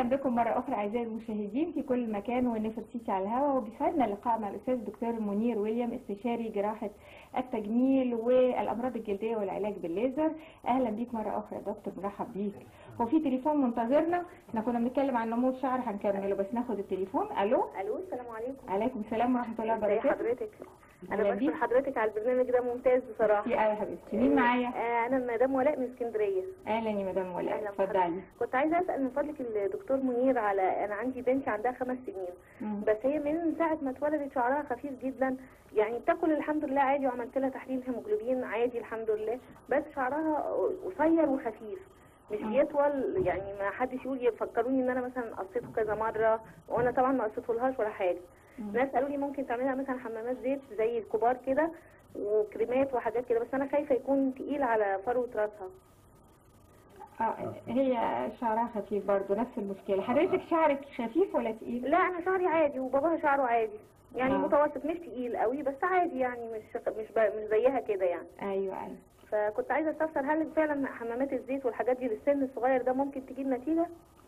بكم مرة أخرى أعزائي المشاهدين في كل مكان ونفرتيتي على الهواء وبيسعدنا اللقاء مع الأستاذ الدكتور منير ويليام استشاري جراحة التجميل والأمراض الجلدية والعلاج بالليزر أهلا بيك مرة أخرى يا دكتور مرحب بيك وفي تليفون منتظرنا احنا كنا بنتكلم عن نمو الشعر هنكمله بس ناخد التليفون ألو الو السلام عليكم عليكم السلام ورحمة الله ازي وبركاته حضرتك أهلا انا بيك. بشكر حضرتك على البرنامج ده ممتاز بصراحه في أيه يا حبيبتي مين معايا؟ آه انا مدام ولاء من اسكندريه أهلا يا مدام ولاء أهلا اتفضلي بحضرتك. كنت عايزه اسال من فضلك الدكتور منير على انا عندي بنتي عندها خمس سنين مم. بس هي من ساعه ما اتولدت شعرها خفيف جدا يعني بتاكل الحمد لله عادي وعملت لها تحليل هيموجلوبين عادي الحمد لله بس شعرها قصير وخفيف مش مم. بيطول يعني ما حدش يقول يفكروني ان انا مثلا قصيته كذا مره وانا طبعا ما قصيتهولهاش ولا حاجه مم. ناس قالوا لي ممكن تعملها مثلا حمامات زيت زي الكبار كده وكريمات وحاجات كده بس انا خايفه يكون تقيل على فروه راسها اه هي شعرها خفيف برضه نفس المشكلة حضرتك شعرك خفيف ولا تقيل؟ لا انا شعري عادي وباباها شعره عادي يعني آه. متوسط مش تقيل قوي بس عادي يعني مش مش ب- مش زيها كده يعني ايوه ايوه فكنت عايزه استفسر هل فعلا حمامات الزيت والحاجات دي للسن الصغير ده ممكن تجيب نتيجه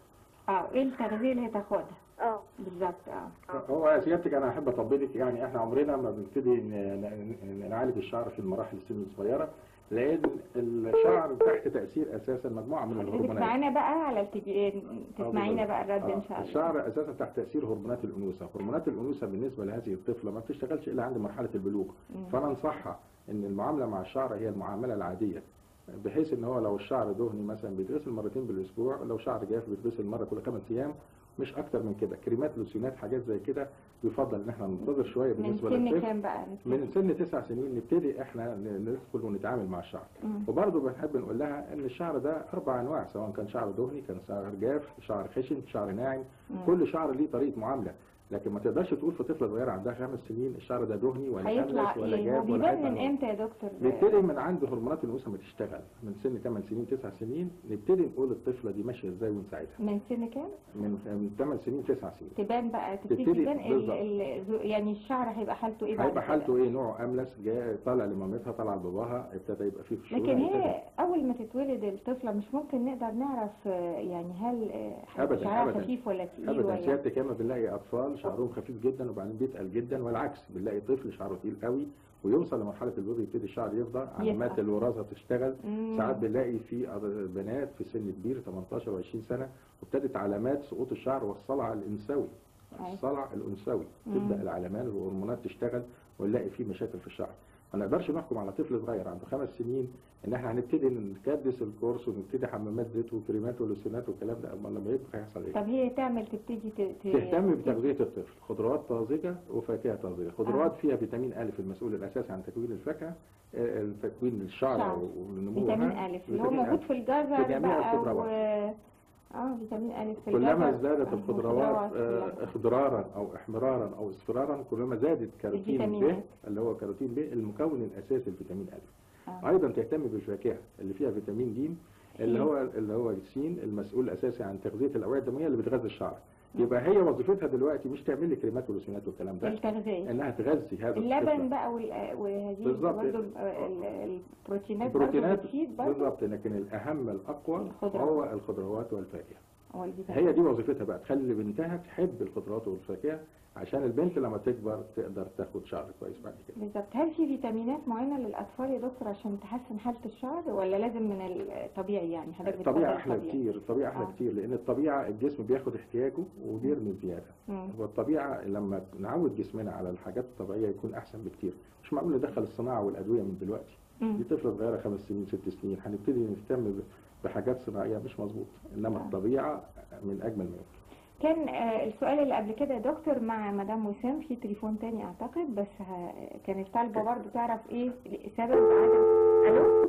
اه ايه التغذية اللي هتاخدها؟ اه بالظبط اه آه. هو سيادتك انا احب اطبلك يعني احنا عمرنا ما بنبتدي ن- ن- نعالج الشعر في المراحل السن الصغيره لان الشعر تحت تاثير اساسا مجموعه من حضرتك الهرمونات معانا بقى على التلفزيون تسمعينا آه، بقى الرد ان آه، شاء الله الشعر اساسا تحت تاثير هرمونات الانوثه، هرمونات الانوثه بالنسبه لهذه الطفله ما بتشتغلش الا عند مرحله البلوغ، مم. فانا انصحها ان المعامله مع الشعر هي المعامله العاديه بحيث ان هو لو الشعر دهني مثلا بيتغسل مرتين بالاسبوع لو شعر جاف بيتغسل مره كل خمس ايام مش اكتر من كده كريمات لوسيونات حاجات زي كده يفضل ان احنا ننتظر شويه من بالنسبه سن للطفل كام بقى؟ من سن تسع سنين نبتدي احنا ن- ندخل ونتعامل مع الشعر مم. وبرضه بنحب نقول لها ان الشعر ده اربع انواع سواء كان شعر دهني كان شعر جاف شعر خشن شعر ناعم مم. كل شعر ليه طريقه معامله لكن ما تقدرش تقول في طفله صغيره عندها خمس سنين الشعر ده دهني ولا هيطلع املس ولا ايه؟ جاف ولا وبيبان من حاجه امتى يا دكتور؟ نبتدي من عند هرمونات الانوثه ما تشتغل من سن 8 سنين 9 سنين نبتدي نقول الطفله دي ماشيه ازاي ونساعدها من سن كام؟ من من 8 سنين 9 سنين تبان بقى تبتدي تبتدي تبان ال- بالظبط. ال- يعني الشعر هيبقى حالته ايه بعد هيبقى كده؟ حالته ايه نوعه املس جاي طالع لمامتها طالع لباباها ابتدى يبقى فيه فشول لكن ابتدى- هي اول ما تتولد الطفله مش ممكن نقدر نعرف آه، يعني هل آه، أبداً، شعرها أبداً. خفيف ولا تقيل ابدا ولا سيادتك كما بنلاقي اطفال شعرهم خفيف جدا وبعدين بيتقل جدا والعكس بنلاقي طفل شعره تقيل قوي ويوصل لمرحله البلوغ يبتدي الشعر يفضى علامات يتقل. الوراثه تشتغل مم. ساعات بنلاقي في أض- بنات في سن كبير 18 و20 سنه وابتدت علامات سقوط الشعر والصلع الانثوي أيوة. الصلع الانثوي مم. تبدا العلامات والهرمونات تشتغل ونلاقي فيه مشاكل في الشعر ما نقدرش نحكم على طفل صغير عنده خمس سنين ان احنا هنبتدي نكدس الكورس ونبتدي حمامات زيت وكريمات ولوسيونات والكلام ده اما لما يكبر هيحصل ايه؟ طب هي تعمل تبتدي ت- ت- تهتم بتغذية الطفل خضروات طازجة وفاكهة طازجة خضروات آه. فيها فيتامين أ المسؤول الأساسي عن تكوين الفاكهة آه، تكوين الشعر شعر. والنمو فيتامين أ اللي هو موجود في الجزر في جميع بقى و... الخضروات. اه فيتامين أ في كلما الجزر ازدادت آه، الخضروات والخضروات آه، اخضرارا او احمرارا او اصفرارا كلما زادت كاروتين ب الفيتامينات. اللي هو كاروتين ب المكون الاساسي لفيتامين أ آه. ايضا تهتم بالفاكهه اللي فيها فيتامين ج اللي سين. هو اللي هو السين المسؤول الاساسي عن تغذيه الاوعيه الدمويه اللي بتغذي الشعر يبقى هي وظيفتها دلوقتي مش تعمل لي كريمات ولوسيونات والكلام ده التغذية انها تغذي هذا اللبن الطفل. بقى وال- وهذه بالظبط. برضه ال- ال- البروتينات برضه البروتينات بتفيد برضه بالظبط لكن الاهم الاقوى الخضروات. هو الخضروات والفاكهه والفيتامين هي دي وظيفتها بقى تخلي بنتها تحب الخضروات والفاكهه عشان البنت لما تكبر تقدر تاخد شعر كويس بعد كده بالظبط هل في فيتامينات معينة للأطفال يا دكتور عشان تحسن حالة الشعر ولا لازم من الطبيعي يعني حضرتك بتفضل الطبيعه احلى الطبيعي؟ كتير الطبيعه احلى آه. كتير لان الطبيعه الجسم بياخد احتياجه وبيرمي زياده مم. والطبيعه لما نعود جسمنا على الحاجات الطبيعيه يكون احسن بكتير مش معقول ندخل الصناعه والادويه من دلوقتي مم. دي طفله صغيره خمس سنين ست سنين هنبتدي نهتم ب- بحاجات صناعيه مش مظبوط انما آه. الطبيعه من اجمل ما يمكن كان آه، السؤال اللي قبل كده يا دكتور مع مدام وسام في تليفون تاني اعتقد بس ه... كانت طالبه برضه تعرف ايه سبب عدم الو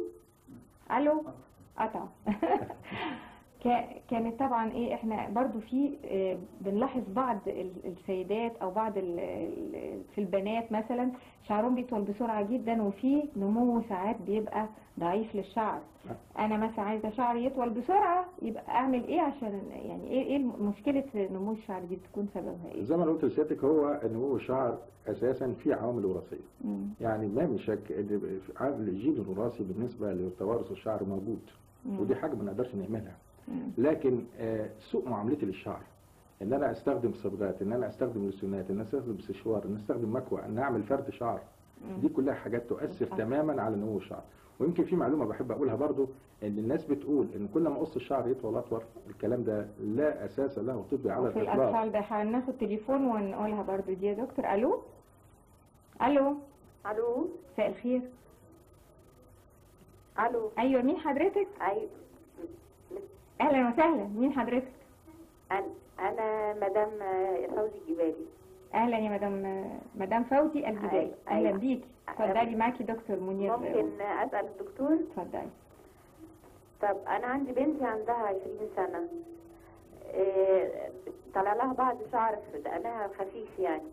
الو قطع كا- كانت طبعا ايه احنا برضو في آه، بنلاحظ بعض ال- السيدات او بعض ال- ال- في البنات مثلا شعرهم بيطول بسرعه جدا وفي نمو ساعات بيبقى ضعيف للشعر انا مثلا عايزه شعري يطول بسرعه يبقى اعمل ايه عشان يعني ايه ايه مشكله نمو الشعر دي بتكون سببها ايه زي ما أنا قلت لسيادتك هو نمو الشعر اساسا في عوامل وراثيه مم. يعني ما من شك ان عامل الجين الوراثي بالنسبه لتوارث الشعر موجود مم. ودي حاجه ما نقدرش نعملها مم. لكن آه، سوء معاملتي للشعر ان انا استخدم صبغات ان انا استخدم لوسيونات ان انا استخدم سشوار ان أنا استخدم مكوى ان اعمل فرد شعر دي كلها حاجات تؤثر صح. تماما على نمو الشعر ويمكن في معلومه بحب اقولها برضو ان الناس بتقول ان كل ما قص الشعر يطول اطول الكلام ده لا اساس له طبي على وفي الاطلاق الاطفال ده هناخد تليفون ونقولها برضو دي يا دكتور الو الو الو مساء الخير الو ايوه مين حضرتك اي اهلا وسهلا مين حضرتك انا مدام فوزي الجبالي اهلا يا مدام مدام فوزي الجبالي أيوة. اهلا أيوة. بيكي اتفضلي معاكي دكتور منير ممكن اسال الدكتور اتفضلي طب انا عندي بنتي عندها 20 سنه إيه، طلع لها بعض شعر في دقنها خفيف يعني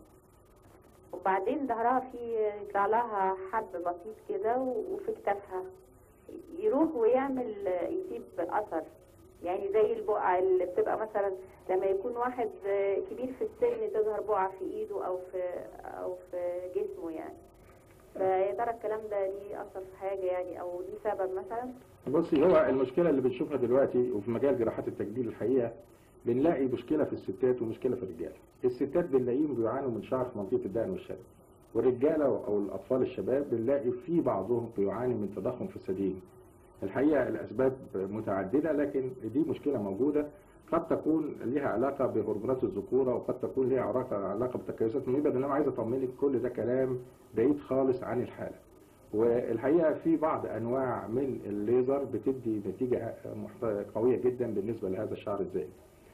وبعدين ظهرها في يطلع لها حب بسيط كده و- وفي كتافها يروح ويعمل يسيب اثر يعني زي البقعة اللي بتبقى مثلا لما يكون واحد كبير في السن تظهر بقعة في ايده او في او في جسمه يعني فيا ترى الكلام ده ليه اثر في حاجة يعني او ليه سبب مثلا بصي هو المشكله اللي بنشوفها دلوقتي وفي مجال جراحات التجميل الحقيقه بنلاقي مشكله في الستات ومشكله في الرجاله الستات بنلاقيهم بيعانوا من شعر في منطقه الدقن والشرب والرجاله او الاطفال الشباب بنلاقي في بعضهم بيعاني من تضخم في الثديين الحقيقه الاسباب متعدده لكن دي مشكله موجوده قد تكون لها علاقه بهرمونات الذكوره وقد تكون لها علاقه علاقه بتكيسات المبيض انما عايز اطمنك كل ده كلام بعيد خالص عن الحاله والحقيقه في بعض انواع من الليزر بتدي نتيجه محت- قويه جدا بالنسبه لهذا الشعر الزائد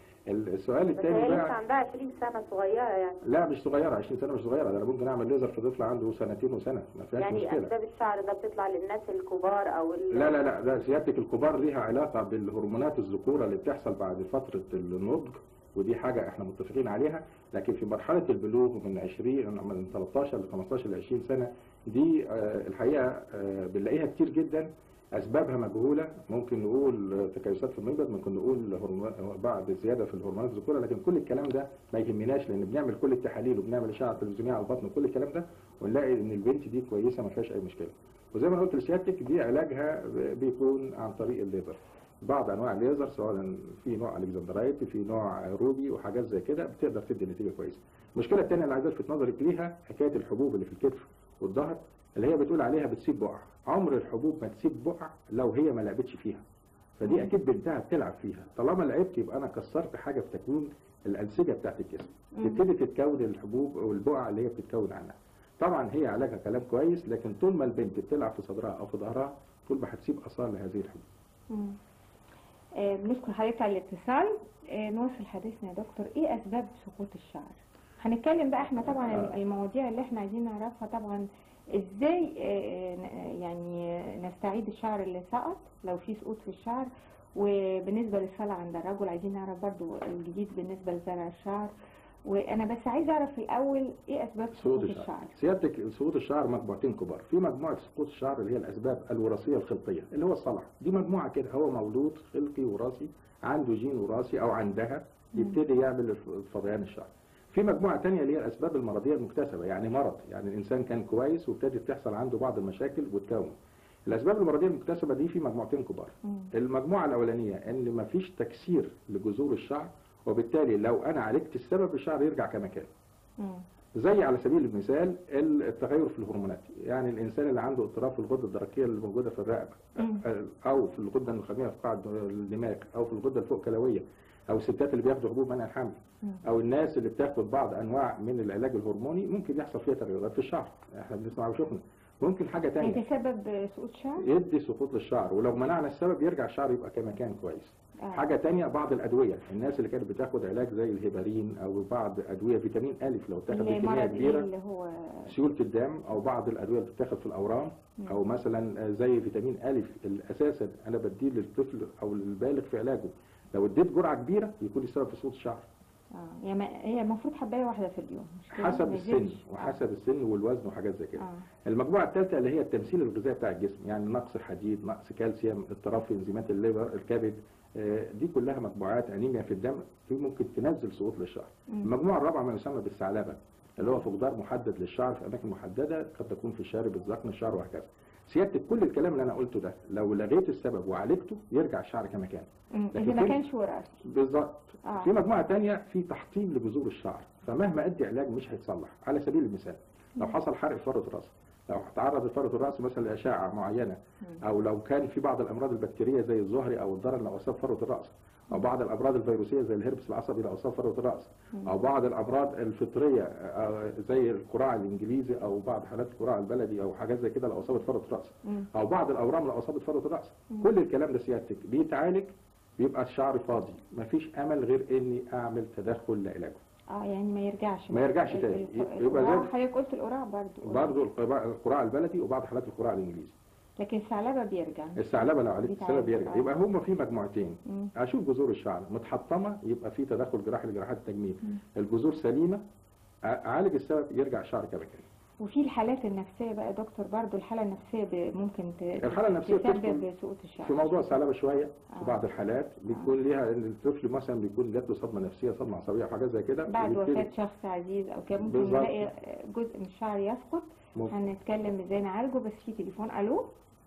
السؤال بس هي الثاني لسه بقى عندها 20 سنة صغيرة يعني لا مش صغيره 20 سنه مش صغيره ده انا ممكن اعمل ليزر في طفل عنده سنتين وسنه ما فيهاش يعني مشكله اسباب الشعر ده بتطلع للناس الكبار او ال- لا لا لا ده سيادتك الكبار ليها علاقة بالهرمونات الذكورة اللي بتحصل بعد فترة النضج ودي حاجة احنا متفقين عليها لكن في مرحلة البلوغ من 20 من 13 ل 15 ل 20 سنة دي آه، الحقيقة آه، بنلاقيها كتير جدا أسبابها مجهولة ممكن نقول آه، تكيسات في المبيض ممكن نقول هرمو- بعض زيادة في الهرمونات الذكورة لكن كل الكلام ده ما يهمناش لأن بنعمل كل التحاليل وبنعمل أشعة تلفزيونية على البطن وكل الكلام ده ونلاقي إن البنت دي كويسة ما فيهاش أي مشكلة وزي ما أنا قلت لسيادتك دي علاجها بيكون عن طريق الليزر بعض انواع الليزر سواء في نوع الكسندرايت في نوع روبي وحاجات زي كده بتقدر تدي نتيجه كويسه المشكله الثانيه اللي عايز الفت نظرك ليها حكايه الحبوب اللي في الكتف والظهر اللي هي بتقول عليها بتسيب بقع عمر الحبوب ما تسيب بقع لو هي ما لعبتش فيها فدي اكيد بنتها بتلعب فيها طالما لعبت يبقى انا كسرت حاجه في تكوين الانسجه بتاعت الجسم تبتدي تتكون الحبوب او البقع اللي هي بتتكون عنها طبعا هي علاجها كلام كويس لكن طول ما البنت بتلعب في صدرها او في ظهرها طول ما هتسيب اثار لهذه الحبوب مم. آه، بنشكر حضرتك على الاتصال آه، نواصل حديثنا يا دكتور ايه اسباب سقوط الشعر هنتكلم بقى احنا طبعا آه. المواضيع اللي احنا عايزين نعرفها طبعا ازاي آه، ن- يعني نستعيد الشعر اللي سقط لو في سقوط في الشعر وبالنسبة للصلع عند الرجل عايزين نعرف برضو الجديد بالنسبة لزرع الشعر وانا بس عايزه اعرف الاول ايه اسباب سقوط سقوط الشعر الشعر سيادتك سقوط الشعر مجموعتين كبار في مجموعه سقوط الشعر اللي هي الاسباب الوراثيه الخلقيه اللي هو الصلع دي مجموعه كده هو مولود خلقي وراثي عنده جين وراثي او عندها يبتدي يعمل الف- فضيان الشعر في مجموعه تانية اللي هي الاسباب المرضيه المكتسبه يعني مرض يعني الانسان كان كويس وابتدت تحصل عنده بعض المشاكل وتكون الاسباب المرضيه المكتسبه دي في مجموعتين كبار مم. المجموعه الاولانيه ان مفيش تكسير لجذور الشعر وبالتالي لو انا عالجت السبب الشعر يرجع كما كان مم. زي على سبيل المثال التغير في الهرمونات يعني الانسان اللي عنده اضطراب في الغده الدرقيه اللي موجوده في الرقبه مم. او في الغده النخاميه في قاع الدماغ او في الغده الفوق كلويه او الستات اللي بياخدوا حبوب منع الحمل مم. او الناس اللي بتاخد بعض انواع من العلاج الهرموني ممكن يحصل فيها تغيرات في الشعر احنا بنسمع وشفنا ممكن حاجه تانية يتسبب سقوط شعر يدي سقوط للشعر ولو منعنا السبب يرجع الشعر يبقى كما كان كويس آه. حاجة تانية بعض الأدوية الناس اللي كانت بتاخد علاج زي الهيبارين أو بعض أدوية فيتامين ألف لو اتاخد بكمية المرض كبيرة اللي هو سيولة الدم أو بعض الأدوية اللي بتتاخد في الأورام أو مثلا زي فيتامين ألف اللي أساسا أنا بديه للطفل أو للبالغ في علاجه لو اديت جرعة كبيرة يكون السبب في سقوط الشعر اه هي ما- هي المفروض حبايه واحده في اليوم مش كده؟ حسب ما السن يزيدش. وحسب السن والوزن وحاجات زي كده اه المجموعة الثالثة اللي هي التمثيل الغذائي بتاع الجسم يعني نقص حديد نقص كالسيوم اضطراب في انزيمات الليفر الكبد آه، دي كلها مجموعات انيميا في الدم دي ممكن تنزل سقوط للشعر مم. المجموعة الرابعة ما يسمى بالثعلبة اللي هو فقدان محدد للشعر في اماكن محددة قد تكون في الشارب الذقن الشعر وهكذا سيادتك كل الكلام اللي انا قلته ده لو لغيت السبب وعالجته يرجع الشعر كما كان مم. لكن اذا ما كل- كانش وراثي بالظبط آه. في مجموعه تانية في تحطيم لجذور الشعر فمهما ادي علاج مش هيتصلح على سبيل المثال لو حصل حرق فروه الراس لو تعرض فروه الراس مثلا لاشعه معينه او لو كان في بعض الامراض البكتيريه زي الزهري او الضرر لو اصاب فروه الراس او بعض الامراض الفيروسيه زي الهربس العصبي لو اصاب فروه الراس او بعض الامراض الفطريه آه، زي القراع الانجليزي او بعض حالات القراع البلدي او حاجات زي كده لو اصابت فروه الراس مم. او بعض الاورام لو اصابت فروه الراس كل الكلام ده سيادتك بيتعالج بيبقى الشعر فاضي مفيش امل غير اني اعمل تدخل لعلاجه اه يعني ما يرجعش ما يرجعش ال- تاني. ال- يبقى القراع زي- حضرتك قلت القراع برضه برضه القراع القراع البلدي وبعض حالات القراع الانجليزي لكن الثعلبه بيرجع الثعلبه لو عالجت بيتعالج. السبب يرجع آه. يبقى هما في مجموعتين مم. اشوف جذور الشعر متحطمه يبقى في تدخل جراحي لجراحات التجميل مم. الجذور سليمه أ- اعالج السبب يرجع الشعر كما كان وفي الحالات النفسيه بقى يا دكتور برضه الحاله النفسيه ب- ممكن ت- الحالة النفسية تسبب بتدخل سقوط الشعر في موضوع الثعلبه شويه في آه. بعض الحالات بيكون ليها ان الطفل مثلا بيكون جات له صدمه نفسيه صدمه عصبيه او حاجات زي كده بعد وبيبتدي- وفاه شخص عزيز او كده ممكن بالظبط. نلاقي جزء من الشعر يسقط ممكن. هنتكلم ازاي نعالجه بس في تليفون الو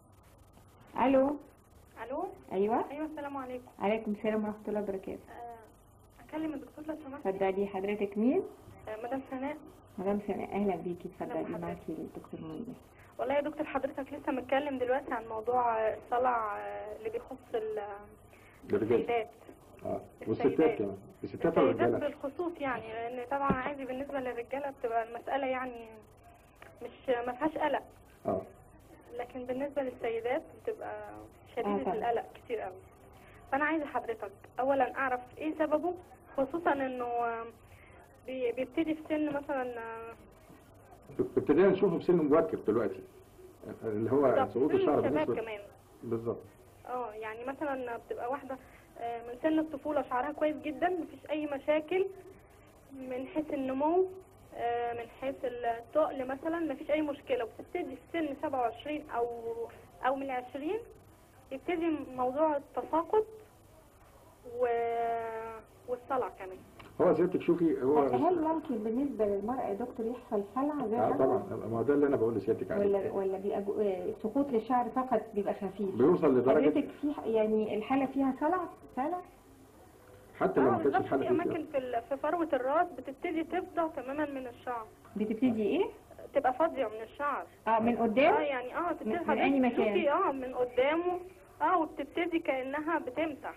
الو الو ايوه ايوه السلام عليكم عليكم السلام ورحمه الله وبركاته آه، اكلم الدكتور لو سمحت اتفضلي حضرتك مين آه، مدام سناء مدام سناء اهلا بيكي اتفضلي حضرتك. معاكي الدكتور منير والله يا دكتور حضرتك لسه متكلم دلوقتي عن موضوع آه، الصلع آه، اللي بيخص ال- للرجال السيدات اه والستات السيدات. كمان الستات ولا السيدات الرجاله بالخصوص يعني لان طبعا عادي بالنسبه للرجاله بتبقى المساله يعني مش ما فيهاش قلق اه لكن بالنسبه للسيدات بتبقى آه شديده طبعا. القلق كتير قوي فانا عايزه حضرتك اولا اعرف ايه سببه خصوصا انه آه، بي- بيبتدي في سن مثلا آه، ابتدينا نشوفه في سن مبكر دلوقتي اللي هو بالظبط، سقوط سن الشعر الشباب بالنسبه كمان بالظبط اه يعني مثلا بتبقى واحدة آه، من سن الطفولة شعرها كويس جدا مفيش أي مشاكل من حيث النمو آه، من حيث التقل مثلا مفيش أي مشكلة وبتبتدي في سن 27 أو أو من 20 يبتدي موضوع التساقط و... والصلع كمان هو سيادتك شوفي هو هل ممكن بالنسبه للمراه يا دكتور يحصل صلع زي اه الرجل؟ طبعا ما هو ده اللي انا بقول لسيادتك ولا عليه ولا بيبقى جو- آه، سقوط للشعر فقط بيبقى خفيف بيوصل لدرجه حضرتك في ح- يعني الحاله فيها صلع صلع حتى لو اه ما كانتش بالظبط الحاله في دي أماكن في ال- في فروة الراس بتبتدي تفضى تماما من الشعر بتبتدي ايه تبقى فاضية من الشعر اه من اه قدام يعني اه تبتدي من حضرتك أي مكان؟ تشوفي اه من قدامه اه وبتبتدي كأنها بتمسح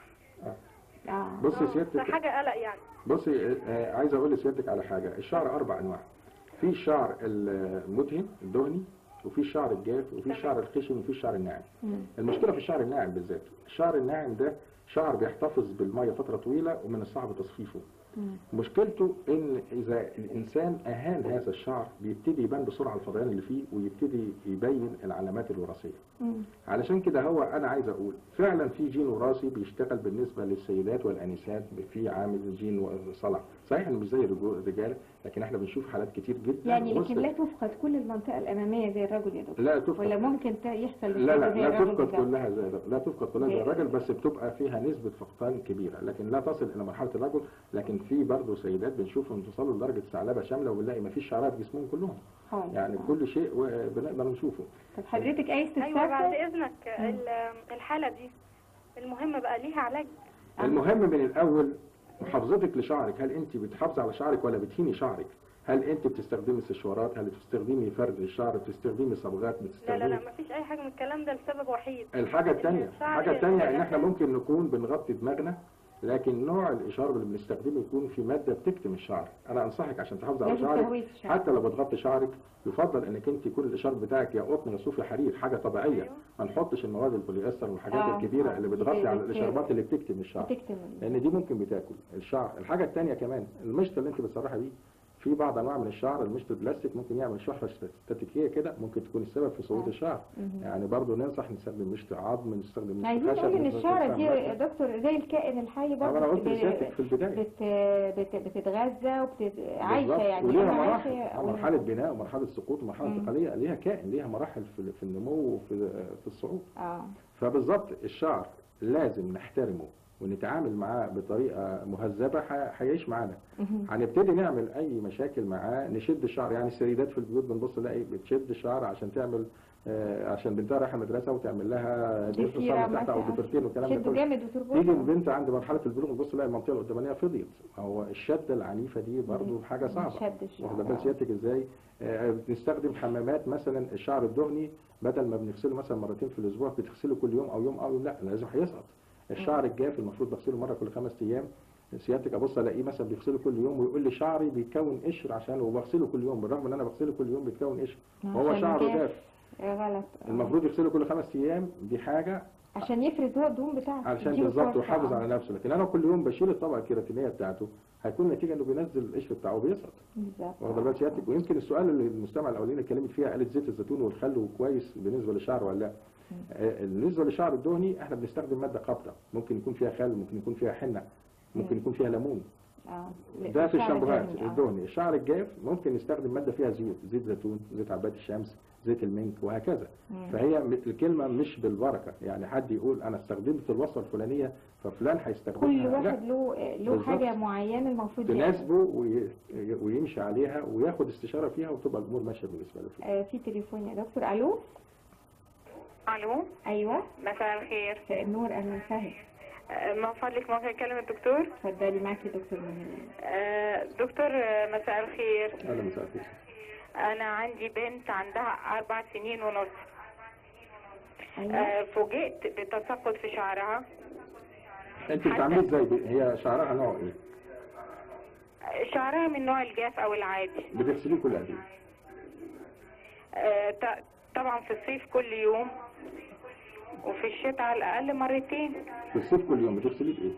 اه بصي آه، سيادتك فحاجة قلق يعني بصي آه، عايز اقول لسيادتك على حاجه الشعر اربع انواع في الشعر المدهن الدهني وفي الشعر الجاف وفي تمام. الشعر الخشن وفي الشعر الناعم مم. المشكله في الشعر الناعم بالذات الشعر الناعم ده شعر بيحتفظ بالميه فتره طويله ومن الصعب تصفيفه مم. مشكلته ان اذا الانسان اهان هذا الشعر بيبتدي يبان بسرعه الفضيان اللي فيه ويبتدي يبين العلامات الوراثيه مم. علشان كده هو انا عايز اقول فعلا في جين وراثي بيشتغل بالنسبه للسيدات والانسات في عامل جين صلع صحيح انه مش زي الرجو- الرجاله لكن احنا بنشوف حالات كتير جدا يعني وسط- لكن لا تفقد كل المنطقه الاماميه زي الرجل يا دكتور لا تفقد ولا ممكن ت- يحصل لا لا زي لا الرجل تفقد بالظبط؟ كلها زي الرجل لا تفقد كلها زي زي- الرجل بس بتبقى فيها نسبة فقدان كبيرة لكن لا تصل إلى مرحلة الرجل لكن في برضه سيدات بنشوفهم توصلوا لدرجة ثعلبة شاملة وبنلاقي ما فيش شعرات في جسمهم كلهم خالص. يعني كل شيء و- بنقدر نشوفه طب حضرتك اي استفسار ايوه بعد تاني؟ اذنك ال- الحالة دي المهم بقى ليها علاج المهم من الأول محافظتك لشعرك هل أنت بتحافظي على شعرك ولا بتهيني شعرك هل أنت بتستخدمي استشوارات هل بتستخدمي فرد للشعر بتستخدمي صبغات لا بتستخدمي لا لا مفيش اي حاجة من الكلام ده لسبب وحيد الحاجة التانية الشعر الحاجة التانية ان احنا يتغير. ممكن نكون بنغطي دماغنا لكن نوع الاشارب اللي بنستخدمه يكون في مادة بتكتم الشعر انا انصحك عشان تحافظ على لازم شعرك تهوية الشعر. حتى لو بتغطي شعرك يفضل انك انت يكون الاشارب بتاعك يا قطن يا صوف يا حرير حاجة طبيعية أيوة. ما نحطش المواد البوليستر والحاجات آه، الكبيرة آه. اللي بتغطي على بت- الاشاربات اللي بتكتم الشعر بتكتم لان دي ممكن بتاكل الشعر الحاجة التانية كمان المشط اللي انت بتسرحي بيه في بعض انواع من الشعر المشط البلاستيك ممكن يعمل شحره استاتيكيه كده ممكن تكون السبب في صعود آه. الشعر مهم. يعني برضه ننصح نستخدم مشط عظم نستخدم مشط عايزين خشب نقول ان نستخدم الشعر دي مادة. يا دكتور زي الكائن الحي طبعا برضه انا قلت ب- لسيادتك في البدايه بت بت بتتغذى وبت عايشه بالظبط. يعني وليها أنا مراحل عايشة- مرحله بناء ومرحله سقوط ومرحله مم. انتقاليه ليها كائن ليها مراحل في في النمو وفي في الصعود اه فبالظبط الشعر لازم نحترمه ونتعامل معاه بطريقه مهذبه ح- هيعيش معانا مهم. هنبتدي نعمل اي مشاكل معاه نشد الشعر يعني السيدات في البيوت بنبص نلاقي بتشد الشعر عشان تعمل آه، عشان بنتها رايحه مدرسه وتعمل لها ضفيرة ضفيرة تحت او مثلا. ضفيرتين والكلام ده شدوا كله جامد تيجي وتربطوا البنت عند مرحله البلوغ تبص تلاقي المنطقه القدامانيه فضيت هو الشده العنيفه دي برضو حاجه صعبه شد الشعر واخد بال سيادتك ازاي آه، بنستخدم حمامات مثلا الشعر الدهني بدل ما بنغسله مثلا مرتين في الاسبوع بتغسله كل يوم او يوم او يوم لا لازم هيسقط الشعر الجاف المفروض بغسله مره كل خمس ايام سيادتك ابص الاقيه مثلا بيغسله كل يوم ويقول لي شعري بيتكون قشر عشان وبغسله كل يوم بالرغم ان انا بغسله كل يوم بيتكون قشر وهو عشان شعره جاف. جاف آه، غلط آه. المفروض يغسله كل خمس ايام دي حاجه عشان يفرز هو الدهون بتاعته علشان يديله بالظبط فرصة. ويحافظ آه. على نفسه لكن انا كل يوم بشيل الطبقه الكيراتينيه بتاعته هيكون النتيجه انه بينزل القشر بتاعه بيسقط بالظبط واخد بال سيادتك ويمكن السؤال اللي المستمع الاولاني اتكلمت فيها قالت زيت الزيتون والخل كويس بالنسبه للشعر ولا لا آه، بالنسبه للشعر الدهني احنا بنستخدم ماده قابضه ممكن يكون فيها خل ممكن يكون فيها حنه ممكن يكون فيها ليمون اه ده في الشعر الشامبوهات الدهني، آه. الدهني الشعر الجاف ممكن نستخدم ماده فيها زيوت زيت زيتون زيت عباد الشمس زيت المنك وهكذا مم. فهي م- الكلمه مش بالبركه يعني حد يقول انا استخدمت الوصفه الفلانيه ففلان هيستخدمها كل لا. واحد له له بالظبط. حاجه معينه المفروض يعملها. تناسبه وي- ويمشي عليها وياخد استشاره فيها وتبقى الامور ماشيه بالنسبه له فيها. آه، في تليفون يا دكتور الو الو ايوه مساء الخير مساء النور اهلا وسهلا آه، من فضلك ممكن اكلم الدكتور اتفضلي معاكي دكتور مهند آه، دكتور آه، مساء الخير اهلا مساء الخير انا عندي بنت عندها اربع سنين ونص ايوه آه، فوجئت بتساقط في شعرها انت بتعملي ازاي ب- هي شعرها نوع ايه؟ شعرها من نوع الجاف او العادي بتغسليه كل قد ايه؟ آه، ط- طبعا في الصيف كل يوم وفي الشتاء على الاقل مرتين في الصيف كل يوم بتغسليه بايه؟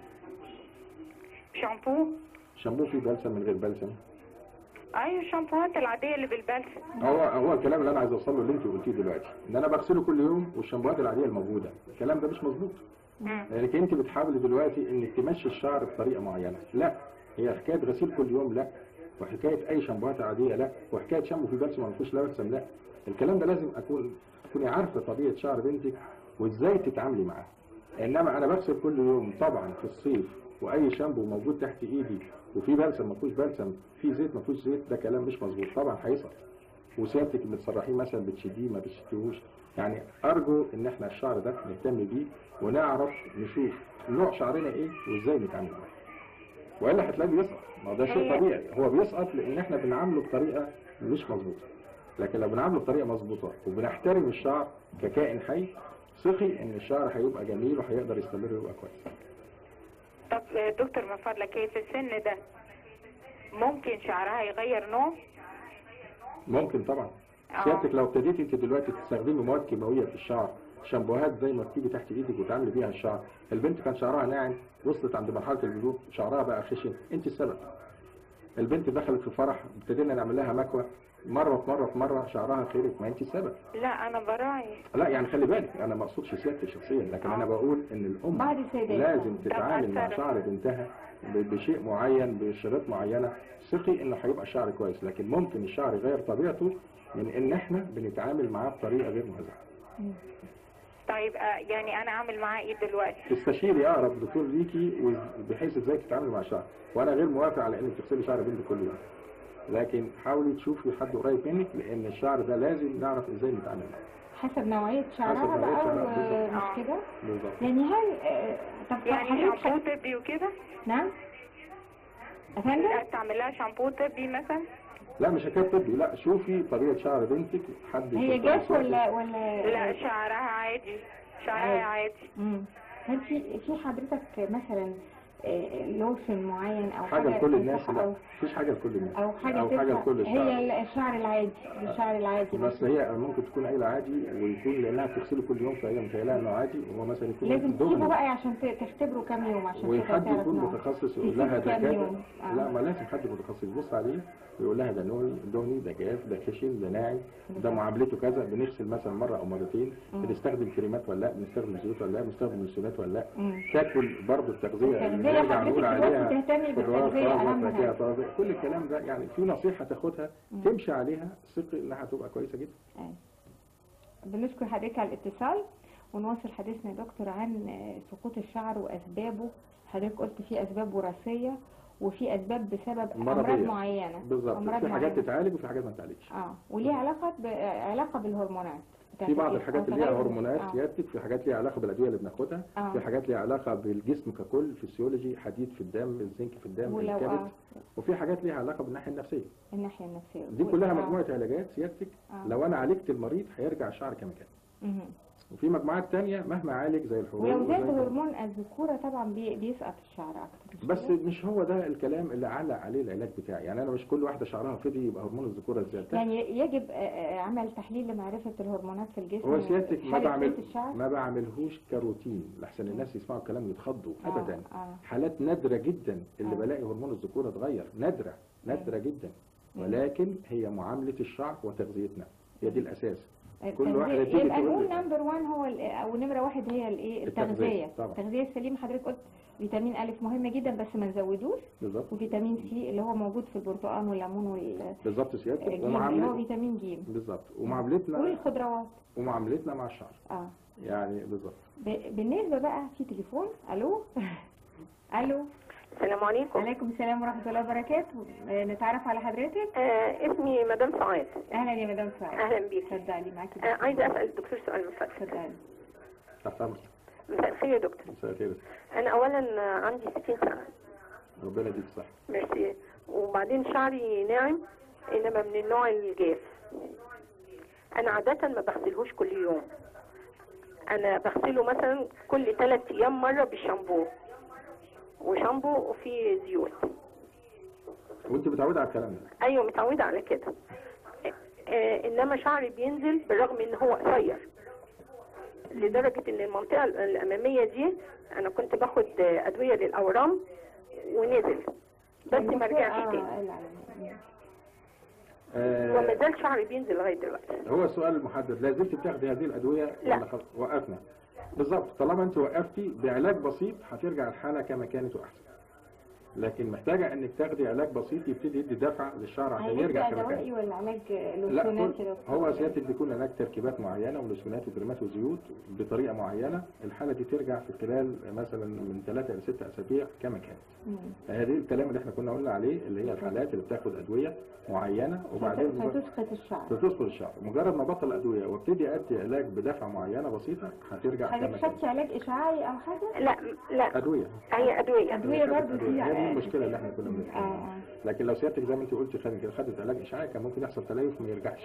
شامبو شامبو فيه بلسم من غير بلسم ايوه الشامبوهات العاديه اللي بالبلسم هو هو الكلام اللي انا عايز اوصله اللي انت قلتيه دلوقتي ان انا بغسله كل يوم والشامبوهات العاديه الموجوده الكلام ده مش مظبوط مم. لانك انت بتحاولي دلوقتي انك تمشي الشعر بطريقه معينه لا هي حكايه غسيل كل يوم لا وحكايه اي شامبوهات عاديه لا وحكايه شامبو فيه بلسم ما فيهوش لا بلسم لا الكلام ده لازم اكون تكوني عارفه طبيعه شعر بنتك وازاي تتعاملي معاه انما انا بغسل كل يوم طبعا في الصيف واي شامبو موجود تحت ايدي وفي بلسم ما فيهوش بلسم في زيت ما فيهوش زيت ده كلام مش مظبوط طبعا هيسقط وسيادتك اللي بتسرحيه مثلا بتشديه ما بتشديهوش يعني ارجو ان احنا الشعر ده نهتم بيه ونعرف نشوف نوع شعرنا ايه وازاي نتعامل معاه والا هتلاقيه بيسقط ما هو ده شيء هي- طبيعي هو بيسقط لان احنا بنعامله بطريقه مش مظبوطه لكن لو بنعامله بطريقه مظبوطه وبنحترم الشعر ككائن حي ثقي ان الشعر هيبقى جميل وهيقدر يستمر ويبقى كويس طب آه، دكتور من فضلك هي في السن ده ممكن شعرها يغير نوع ممكن طبعا آه. سيادتك لو ابتديتي انت دلوقتي تستخدمي مواد كيماويه في الشعر شامبوهات زي ما بتيجي تحت ايدك وتعملي بيها الشعر البنت كان شعرها ناعم وصلت عند مرحله البلوغ شعرها بقى خشن انت السبب البنت دخلت في فرح ابتدينا نعمل لها مكوى مره في مره في مره شعرها خيرت ما انت السبب لا انا براعي لا يعني خلي بالك انا ما اقصدش سيادتي شخصيا لكن انا بقول ان الام بعض السيدات لازم طب تتعامل مع أثر. شعر بنتها ب- بشيء معين بشريط معينه ثقي انه هيبقى شعر كويس لكن ممكن الشعر يغير طبيعته من ان احنا بنتعامل معاه بطريقه غير مهذبه طيب آه، يعني انا اعمل معاه ايه دلوقتي تستشيري اقرب دكتور ليكي وز- بحيث ازاي تتعاملي مع الشعر وانا غير موافق على انك تغسلي شعر بنتك كل يوم لكن حاولي تشوفي حد قريب منك لان الشعر ده لازم نعرف ازاي نتعامل معاه حسب نوعيه شعرها حسب نوعية بقى شعرها، بالظبط. ومش آه. كده بالظبط يعني هل آه، طب يعني حضرتك شامبو طبي وكده نعم أفندم تعمل لها شامبو طبي مثلا لا مش حكايه طبي لا شوفي طبيعه شعر بنتك حد هي يكون جاف كويس. ولا ولا لا شعرها عادي شعرها عادي. عادي مم. هل في في حضرتك مثلا آه، لوشن معين او حاجه لكل الناس تنصح لا أو مفيش حاجه لكل الناس او حاجه او حاجه تنفع- لكل الشعر هي الشعر العادي الشعر العادي بس هي ممكن تكون عيله عادي ويكون لانها بتغسله كل يوم فهي متهيألها انه عادي وهو مثلا يكون لازم تسيبه دهني. بقى عشان ت- تختبره كام يوم عشان كده وحد تعرف يكون نوعه. متخصص يقول تسيبه لها ده كام كذا يوم. آه. لا ما لازم حد متخصص يبص عليه ويقول لها ده نوعي دهني ده جاف ده خشن ده ناعم ده معاملته كذا بنغسل مثلا مره او مرتين بنستخدم كريمات ولا لا بنستخدم زيوت ولا لا بنستخدم مسيونات ولا لا مم. تاكل برضه التغذيه اللي التغذية نرجع حضرتك نقول دلوقتي عليها تهتمي خضروات بالتغذية طازه أهم فاكهه حاجة. طازه كل الكلام ده يعني في نصيحه تاخدها تمشي عليها ثقي انها هتبقى كويسه جدا أيوة. بنشكر حضرتك على الاتصال ونواصل حديثنا يا دكتور عن آه، سقوط الشعر واسبابه حضرتك قلت في اسباب وراثيه وفي اسباب بسبب امراض مرضية. معينه بالظبط أمراض في حاجات معينة. تتعالج وفي حاجات ما تتعالجش اه وليه علاقه ب... علاقه بالهرمونات في بعض إيه؟ الحاجات أو اللي ليها تغير- هرمونات آه. سيادتك في حاجات ليها علاقه بالادويه اللي بناخدها آه. في حاجات ليها علاقه بالجسم ككل فيسيولوجي حديد في الدم الزنك في الدم ولو الكبد آه وفي حاجات ليها علاقه بالناحيه النفسيه الناحية النفسية دي كلها آه. مجموعه علاجات سيادتك آه. لو انا عالجت المريض هيرجع الشعر كما كان مهم. وفي مجموعات تانية مهما عالج زي الحبوب ولو زاد وزي- هرمون الذكورة طبعا بي- بيسقط الشعر أكتر مش بس كده؟ مش هو ده الكلام اللي علق عليه العلاج بتاعي يعني انا مش كل واحده شعرها فضي يبقى هرمون الذكوره زاد لا. يعني يجب آه، آه، عمل تحليل لمعرفة الهرمونات في الجسم هو سيادتك ما حالة بعمل زيت الشعر ما بعملهوش كروتين لحسن الناس يسمعوا الكلام يتخضوا آه، ابدا آه. حالات نادره جدا اللي آه. بلاقي هرمون الذكوره اتغير نادره نادره جدا مم. ولكن هي معامله الشعر وتغذيتنا هي دي الاساس كل التغذية- واحدة تيجي يبقى تقول نقول لي- نمبر 1 هو ال- او نمره واحد هي الايه التغذية، التغذيه طبعا. التغذيه السليمه حضرتك قلت فيتامين الف مهم جدا بس ما نزودوش بالظبط وفيتامين سي اللي هو موجود في البرتقال والليمون والجيم بالظبط سيادتك اللي هو ومعاملتنا فيتامين جيم بالظبط ومعاملتنا والخضروات ومعاملتنا مع الشعر اه يعني بالظبط ب- بالنسبه بقى في تليفون الو الو السلام عليكم عليكم السلام ورحمه الله وبركاته آه، نتعرف على حضرتك آه اسمي مدام سعاد اهلا يا مدام سعاد اهلا بيك اتفضلي معاكي آه عايزه اسال الدكتور سؤال من فضلك اتفضلي تحت امرك مساء الخير يا دكتور مساء الخير انا اولا آه، عندي 60 سنه ربنا يديك الصحه ميرسي وبعدين شعري ناعم انما من النوع الجاف انا عاده ما بغسلهوش كل يوم انا بغسله مثلا كل ثلاث ايام مره بالشامبو وشامبو وفيه زيوت وانت متعوده على الكلام ده ايوه متعوده على كده آه انما شعري بينزل بالرغم ان هو قصير لدرجه ان المنطقه الاماميه دي انا كنت باخد آه، ادويه للاورام ونزل بس ما رجعش تاني اه لا لا آه وما زال شعري بينزل لغايه دلوقتي هو السؤال المحدد لا زلت بتاخدي هذه الادويه لا. ولا خلاص وقفنا بالظبط طالما انت وقفتي بعلاج بسيط هترجع الحاله كما كانت واحسن لكن محتاجه انك تاخدي علاج بسيط يبتدي يدي دفع للشعر عشان علاج يرجع كما دوائي كان ولا علاج لا لوسيونات كل كده هو سيادتك بيكون علاج تركيبات معينه ولوسيونات وكريمات وزيوت بطريقه معينه الحاله دي ترجع في خلال مثلا من ثلاثه الى ستة اسابيع كما كانت مم. هذه الكلام اللي احنا كنا قلنا عليه اللي هي الحالات اللي بتاخد ادويه معينه وبعدين فتسقط الشعر بتدخل الشعر مجرد ما بطل ادويه وابتدي ادي علاج بدفعه معينه بسيطه هترجع كما حضرتك كانت خدتي علاج اشعاعي او حاجه؟ لا لا ادويه هي ادويه أدوية برضو أدوية. فيها هي دي المشكله اللي احنا كنا اه بنتكلم اه لكن لو سيادتك زي ما انت قلتي خدت خدت علاج اشعاعي كان ممكن يحصل تليف ما يرجعش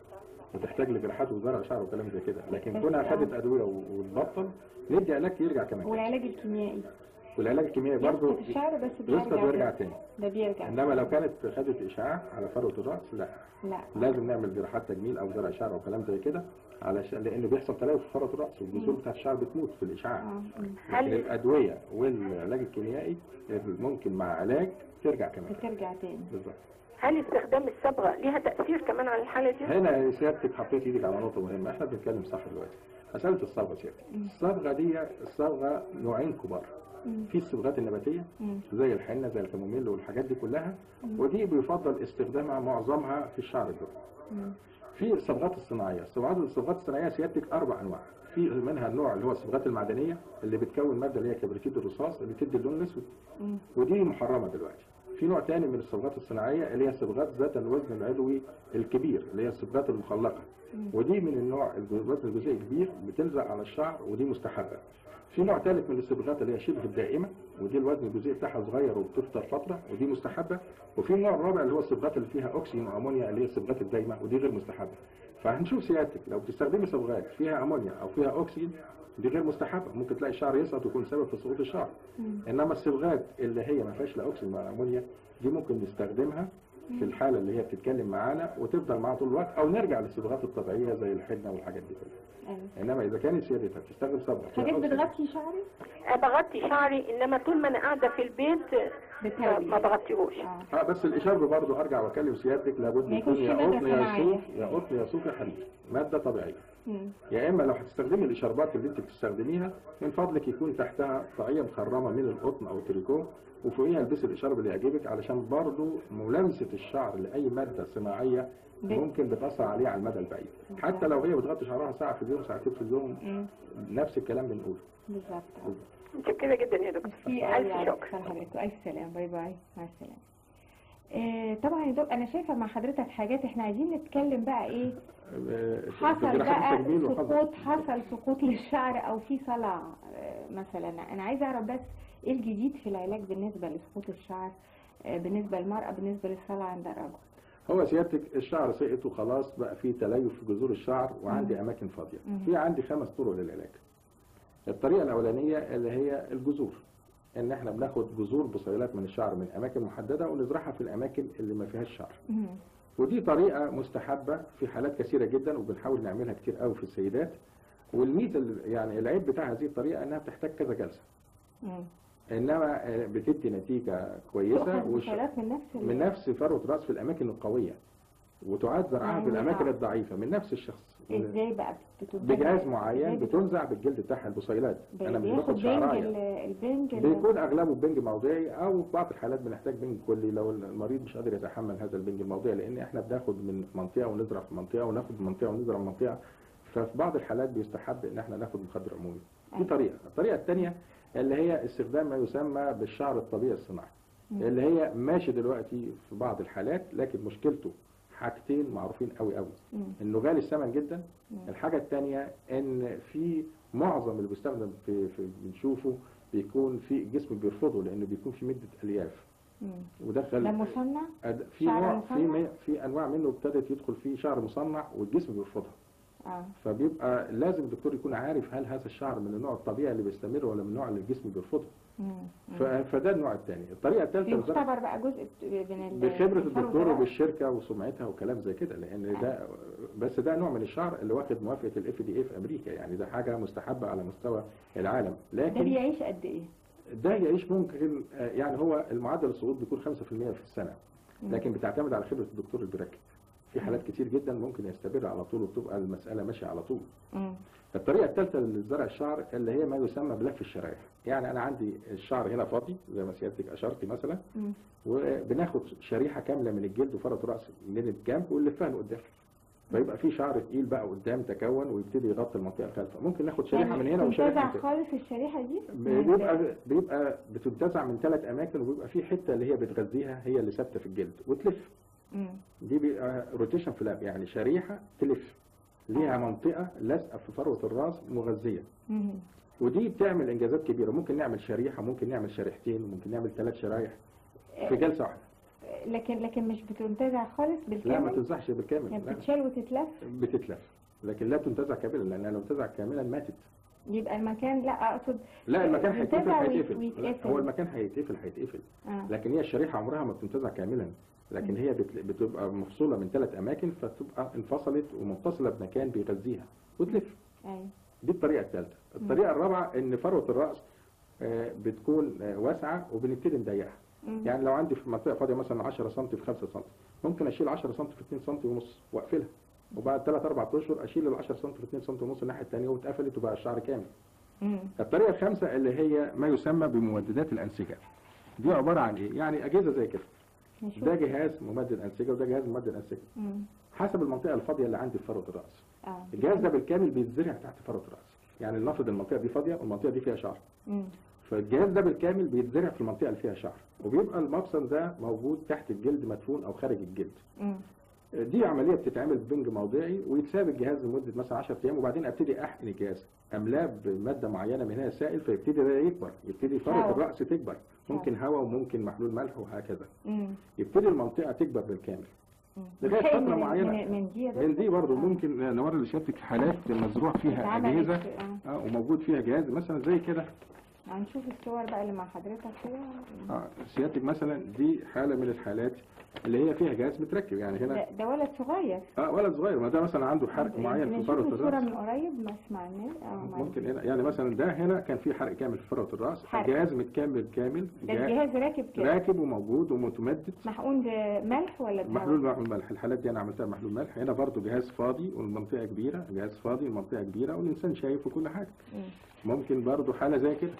وتحتاج لجراحات وزرع شعر وكلام زي كده لكن بس كونها آه. خدت ادويه وتبطل ندي علاج يرجع كما كان والعلاج الكيميائي والعلاج الكيميائي برضه يسقط الشعر بس يسقط بيرجع ويرجع تاني. تاني ده بيرجع انما لو كانت خدت اشعاع على فروه الراس لا لا لازم نعمل جراحات تجميل او زرع شعر وكلام زي كده علشان لانه بيحصل تليف في فروه الراس والجذور بتاعت الشعر بتموت في الاشعاع اه مم. لكن هل الادويه والعلاج الكيميائي ممكن مع علاج ترجع كمان بترجع تاني بالظبط هل استخدام الصبغه ليها تاثير كمان على الحاله دي؟ هنا سيادتك حطيت ايدك على نقطه مهمه احنا بنتكلم صح دلوقتي مساله الصبغه سيادتك الصبغه دي الصبغه نوعين كبار مم. في الصبغات النباتيه مم. زي الحنه زي الكموميل والحاجات دي كلها ودي بيفضل استخدامها معظمها في الشعر الدري مم. في الصبغات الصناعيه الصبغات الصبغات الصناعيه سيادتك اربع انواع في منها النوع اللي هو الصبغات المعدنيه اللي بتكون ماده اللي هي كبريتيد الرصاص اللي بتدي اللون الاسود مم. ودي محرمه دلوقتي في نوع تاني من الصبغات الصناعيه اللي هي صبغات ذات الوزن العضوي الكبير اللي هي الصبغات المخلقه ودي من النوع الوزن الجزيئي الكبير بتلزق على الشعر ودي مستحبه في نوع ثالث من الصبغات اللي هي شبه الدائمه ودي الوزن الجزيئي بتاعها صغير وبتفضل فتره ودي مستحبه وفي النوع الرابع اللي هو الصبغات اللي فيها اكسجين وامونيا اللي هي الصبغات الدايمه ودي غير مستحبه فهنشوف سيادتك لو بتستخدمي صبغات فيها امونيا او فيها اكسجين دي غير مستحبه ممكن تلاقي الشعر يسقط ويكون سبب في سقوط الشعر انما الصبغات اللي هي ما فيهاش لا اكسجين ولا امونيا دي ممكن نستخدمها في الحاله اللي هي بتتكلم معانا وتفضل معاها طول الوقت او نرجع للصبغات الطبيعيه زي الحنه والحاجات دي كلها أيوة. انما اذا كانت سيادتها بتستخدم صبغه فيها حضرتك أكسجين، بتغطي شعرك؟ آه، بغطي شعري انما طول ما انا قاعده في البيت آه، بتهوي ما بغطيهوش اه اه بس الاشارب برضه ارجع واكلم سيادتك لابد ما يكون يكونش يا مادة قطن يا صناعية. صوف يا قطن يا صوف يا حديد ماده طبيعيه مم. يا اما لو هتستخدمي الاشاربات اللي انت بتستخدميها من فضلك يكون تحتها طاقيه مخرمه من القطن او التريكو وفوقيها البسي الاشارب اللي يعجبك علشان برضه ملامسه الشعر لاي ماده صناعيه ب- ممكن بتاثر عليه على المدى البعيد حتى لو هي بتغطي شعرها ساعه في اليوم ساعتين في اليوم مم. نفس الكلام بنقوله بالظبط آه. متشكره جدا يا دكتور في قوي الف على شكر اتصال حضرتك ألف سلام باي باي مع السلامة آه، طبعا يا دكتور انا شايفه مع حضرتك حاجات احنا عايزين نتكلم بقى ايه آه، حصل جراحات بقى التجميل وحصل- سقوط حصل سقوط للشعر او في صلع آه، مثلا انا عايزه اعرف بس ايه الجديد في العلاج بالنسبه لسقوط الشعر آه، بالنسبه للمراه بالنسبه للصلع عند الرجل هو سيادتك الشعر سقط وخلاص بقى فيه تليف في جذور الشعر وعندي اماكن فاضيه مم. في عندي خمس طرق للعلاج الطريقه الاولانيه اللي هي الجذور ان احنا بناخد جذور بصيلات من الشعر من اماكن محدده ونزرعها في الاماكن اللي ما فيهاش شعر مم. ودي طريقه مستحبه في حالات كثيره جدا وبنحاول نعملها كتير قوي في السيدات والميزه ال- يعني العيب بتاع هذه الطريقه انها بتحتاج كذا جلسه مم. انما آه، بتدي نتيجه كويسه تؤخذ والش- بصيلات من نفس ال- من نفس فروه راس في الاماكن القويه وتعاد زرعها في يعني الاماكن آه. الضعيفه من نفس الشخص ازاي بقى بتنتج بجهاز معين إزاي بت- بتنزع بالجلد بتاعها البصيلات انا مش بياخد باخد بنج شعرايه ال- البنج ال- بيكون اغلبه بنج موضعي او في بعض الحالات بنحتاج بنج كلي لو المريض مش قادر يتحمل هذا البنج الموضعي لان احنا بناخد من منطقه ونزرع في منطقه وناخد من منطقه ونزرع في منطقه ففي بعض الحالات بيستحب ان احنا ناخد مخدر عمومي دي أيوة. طريقه الطريقه الثانيه اللي هي استخدام ما يسمى بالشعر الطبيعي الصناعي مم. اللي هي ماشي دلوقتي في بعض الحالات لكن مشكلته حاجتين معروفين قوي قوي مم. انه غالي الثمن جدا مم. الحاجه الثانيه ان في معظم اللي بيستخدم في, في بنشوفه بيكون في الجسم بيرفضه لانه بيكون في مده الياف مم. وده ده خل... مصنع أد- في شعر نوع في مصنع؟ م- في انواع منه ابتدت يدخل فيه شعر مصنع والجسم بيرفضها اه فبيبقى لازم الدكتور يكون عارف هل هذا الشعر من النوع الطبيعي اللي بيستمر ولا من النوع اللي الجسم بيرفضه مم. ف... فده النوع الثاني الطريقه الثالثه يعتبر بقى جزء من ال- بخبرة الفرو الدكتور ده؟ وبالشركة وسمعتها وكلام زي كده لأن ده بس ده نوع من الشعر اللي واخد موافقة الاف دي اي في أمريكا يعني ده حاجة مستحبة على مستوى العالم ده لكن بيعيش قد ايه؟ ده يعيش ممكن آه، يعني هو المعدل السقوط بيكون 5% في السنة مم. لكن بتعتمد على خبرة الدكتور اللي بيركب في حالات كتير جدا ممكن يستمر على طول وتبقى المسألة ماشية على طول مم. الطريقة الثالثة لزرع الشعر اللي هي ما يسمى بلف الشرايح يعني أنا عندي الشعر هنا فاضي زي ما سيادتك أشرتي مثلا مم. وبناخد شريحه كامله من الجلد وفرط الراس من الجنب ونلفها لقدام فيبقى في شعر تقيل بقى قدام تكون ويبتدي يغطي المنطقه الخلفيه ممكن ناخد شريحه يعني من هنا وشريحه بتنتزع من هنا خالص الشريحه دي؟ بيبقى بيبقى بتنتزع من ثلاث اماكن وبيبقى في حته اللي هي بتغذيها هي اللي ثابته في الجلد وتلف مم. دي بيبقى روتيشن فلاب يعني شريحه تلف ليها منطقه لازقه في فروه الراس مغذيه مم. ودي بتعمل انجازات كبيره ممكن نعمل شريحه ممكن نعمل شريحتين وممكن نعمل ثلاث شرايح في جلسه واحده لكن لكن مش بتنتزع خالص لا ما بالكامل؟ تنزعش بالكامل يعني لا. بتتشال وتتلف بتتلف لكن لا تنتزع كاملا لانها لو انتزع كاملا ماتت يبقى المكان لا اقصد لا المكان هيتقفل ينتزع ويت- هيتقفل لا، ويتقفل. هو المكان هيتقفل هيتقفل اه لكن هي الشريحه عمرها ما بتنتزع كاملا لكن هي بت- بتبقى مفصوله من ثلاث اماكن فتبقى انفصلت ومتصله بمكان بيغذيها وتلف ايوه دي الطريقه الثالثه الطريقه الرابعه ان فروه الراس آه، بتكون آه، واسعه وبنبتدي نضيقها مم. يعني لو عندي في منطقه فاضيه مثلا 10 سم في 5 سم ممكن اشيل 10 سم في 2 سم ونص واقفلها وبعد 3 4 اشهر اشيل ال 10 سم في 2 سم ونص الناحيه الثانيه واتقفلت وبقى الشعر كامل مم. الطريقه الخامسه اللي هي ما يسمى بممددات الانسجه دي عباره عن ايه يعني اجهزه زي كده نشوف ده جهاز ممدد انسجه وده جهاز ممدد انسجه مم. حسب المنطقه الفاضيه اللي عندي في فروه الراس اه الجهاز ده بالكامل بيتزرع تحت فروه الراس يعني لنفرض المنطقه دي فاضيه والمنطقه دي فيها شعر مم. فالجهاز ده بالكامل بيتزرع في المنطقه اللي فيها شعر وبيبقى المفصل ده موجود تحت الجلد مدفون او خارج الجلد مم. دي عمليه بتتعمل ببنج موضعي ويتساب الجهاز لمده مثلا 10 ايام وبعدين ابتدي احقن الجهاز املاه بماده معينه من هنا سائل فيبتدي ده يكبر يبتدي فروه هوا. الراس تكبر ممكن هواء وممكن محلول ملح وهكذا مم. يبتدي المنطقه تكبر بالكامل مم. لغاية بتحقن فترة من- معينة. من, من دي يا من دي دكتور؟ برضه آه. ممكن نوري لسيادتك حالات مزروع فيها اتعملت اجهزه في- آه. اه وموجود فيها جهاز مثلا زي كده هنشوف الصور بقى اللي مع حضرتك كده اه سيادتك مثلا دي حاله من الحالات اللي هي فيها جهاز متركب يعني هنا ده, ده ولد صغير اه ولد صغير ما ده مثلا عنده حرق معين في نشوف فروه الصورة الراس من قريب مش مع الناس اه مع ممكن هنا يعني مثلا ده هنا كان في حرق كامل في فروه الراس حرق. الجهاز متكامل كامل ده جهاز الجهاز راكب كده راكب وموجود ومتمدد محقون بملح ولا بهواء؟ محلول محلول ملح الحالات دي انا عملتها محلول ملح هنا برضو جهاز فاضي والمنطقه كبيره جهاز فاضي المنطقه كبيره والانسان شايف وكل حاجه مم. ممكن برضو حاله زي كده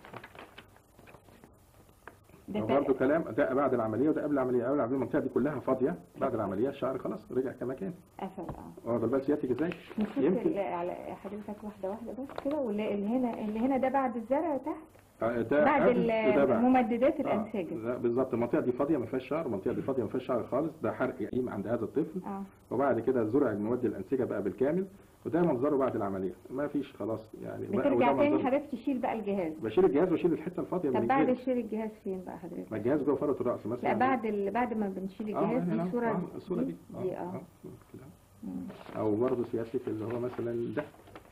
ده برضو تا- كلام ده بعد العمليه وده قبل العمليه قبل العمليه المنطقه دي كلها فاضيه بعد العمليه الشعر خلاص رجع كما كان قفل اه واخد بال سيادتك ازاي نشوف يمكن ال- على حضرتك واحدة واحدة بس كده واللي اللي هنا اللي هنا ده بعد الزرع تحت آه، ده بعد قبل وده بعد. ممددات آه، الانسجه لا بالظبط المنطقه دي فاضيه ما فيهاش شعر المنطقه دي فاضيه ما فيهاش شعر خالص ده حرق يقيم عند هذا الطفل اه وبعد كده زرع المواد الانسجه بقى بالكامل وده منظره بعد العمليه ما فيش خلاص يعني بقى- بترجع وده تاني منظره. حضرتك تشيل بقى الجهاز بشيل الجهاز واشيل الحته الفاضيه من طب بعد الجلد شيل الجهاز فين بقى حضرتك ما الجهاز جوه فروه الراس مثلا لا بعد ال... بعد ما بنشيل اه الجهاز هنا دي صوره آه، الصوره دي دي اه كده مم. او برضه سياسه اللي هو مثلا ده